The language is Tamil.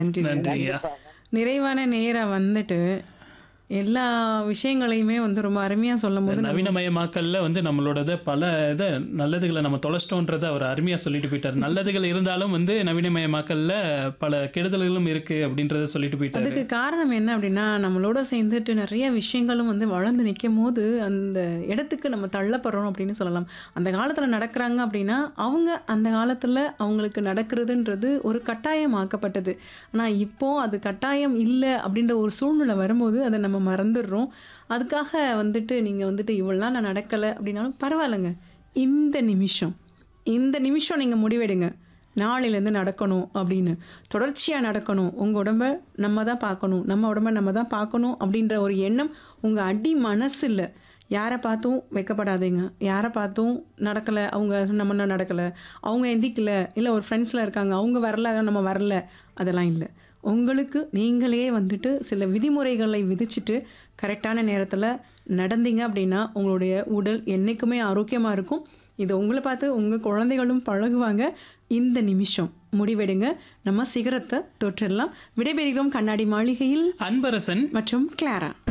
நன்றி நன்றி நன்றியா நிறைவான நேரா வந்துட்டு எல்லா விஷயங்களையுமே வந்து ரொம்ப அருமையா சொல்லும் போது நம்ம- நவீனமயமாக்கல்ல வந்து நம்மளோட பல இதை நல்லதுகளை நம்ம தொலைச்சிட்டோன்றதை அவர் அருமையா சொல்லிட்டு போயிட்டார் நல்லதுகள் இருந்தாலும் வந்து நவீனமயமாக்கல்ல பல கெடுதல்களும் இருக்கு அப்படின்றத சொல்லிட்டு போயிட்டாரு அதுக்கு காரணம் என்ன அப்படின்னா நம்மளோட சேர்ந்துட்டு நிறைய விஷயங்களும் வந்து வளர்ந்து நிற்கும் போது அந்த இடத்துக்கு நம்ம தள்ளப்படுறோம் அப்படின்னு சொல்லலாம் அந்த காலத்தில் நடக்கிறாங்க அப்படின்னா அவங்க அந்த காலத்தில் அவங்களுக்கு நடக்கிறதுன்றது ஒரு கட்டாயம் ஆக்கப்பட்டது ஆனால் இப்போ அது கட்டாயம் இல்லை அப்படின்ற ஒரு சூழ்நிலை வரும்போது அதை நம்ம மறந்துடுறோம் அதுக்காக வந்துட்டு நீங்கள் வந்துட்டு இவ்வளோ நான் நடக்கலை அப்படின்னாலும் பரவாயில்லைங்க இந்த நிமிஷம் இந்த நிமிஷம் நீங்கள் முடிவெடுங்க நாளையிலேருந்து நடக்கணும் அப்படின்னு தொடர்ச்சியாக நடக்கணும் உங்கள் உடம்ப நம்ம தான் பார்க்கணும் நம்ம உடம்ப நம்ம தான் பார்க்கணும் அப்படின்ற ஒரு எண்ணம் உங்கள் அடி மனசில் யாரை பார்த்தும் வைக்கப்படாதீங்க யாரை பார்த்தும் நடக்கலை அவங்க நம்ம இன்னும் நடக்கலை அவங்க எந்திக்கல இல்லை ஒரு ஃப்ரெண்ட்ஸில் இருக்காங்க அவங்க வரல அதான் நம்ம வரல அதெல்லாம் இல்லை உங்களுக்கு நீங்களே வந்துட்டு சில விதிமுறைகளை விதிச்சுட்டு கரெக்டான நேரத்தில் நடந்தீங்க அப்படின்னா உங்களுடைய உடல் என்றைக்குமே ஆரோக்கியமாக இருக்கும் இது உங்களை பார்த்து உங்கள் குழந்தைகளும் பழகுவாங்க இந்த நிமிஷம் முடிவெடுங்க நம்ம சிகரத்தை தொற்றிடலாம் விடைபெறுகிறோம் கண்ணாடி மாளிகையில் அன்பரசன் மற்றும் கிளாரா